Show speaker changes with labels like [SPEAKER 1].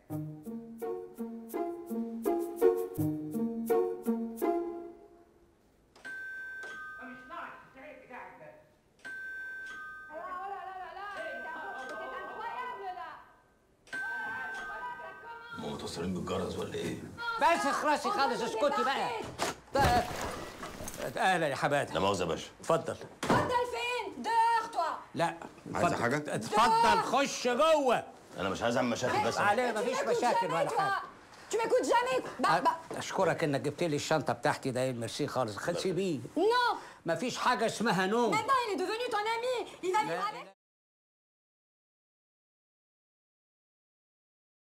[SPEAKER 1] هم متصلين بالجرس ولا ايه؟
[SPEAKER 2] بس اخرسي خالص اسكتي بقى ده- اهلا يا حماده
[SPEAKER 1] لا مؤاخذة يا باشا
[SPEAKER 2] اتفضل
[SPEAKER 3] اتفضل فين dehors toi
[SPEAKER 2] لا
[SPEAKER 1] عايزة
[SPEAKER 2] اتفضل.
[SPEAKER 1] حاجة؟
[SPEAKER 2] اتفضل خش جوه
[SPEAKER 1] انا مش عايز اعمل مشاكل بس
[SPEAKER 2] عليه
[SPEAKER 3] Tu
[SPEAKER 2] مفيش
[SPEAKER 3] m'écoutes
[SPEAKER 2] مشاكل
[SPEAKER 3] jamais,
[SPEAKER 2] ولا
[SPEAKER 3] toi.
[SPEAKER 2] حاجه
[SPEAKER 3] Tu m'écoutes jamais Bah, bah,
[SPEAKER 2] اشكرك انك جبت لي الشنطه بتاعتي ده ميرسي خالص خد سيبيه
[SPEAKER 3] non
[SPEAKER 2] مفيش حاجه اسمها نوم
[SPEAKER 3] Maintenant, il est devenu ton ami Il va vivre
[SPEAKER 2] لا-
[SPEAKER 3] avec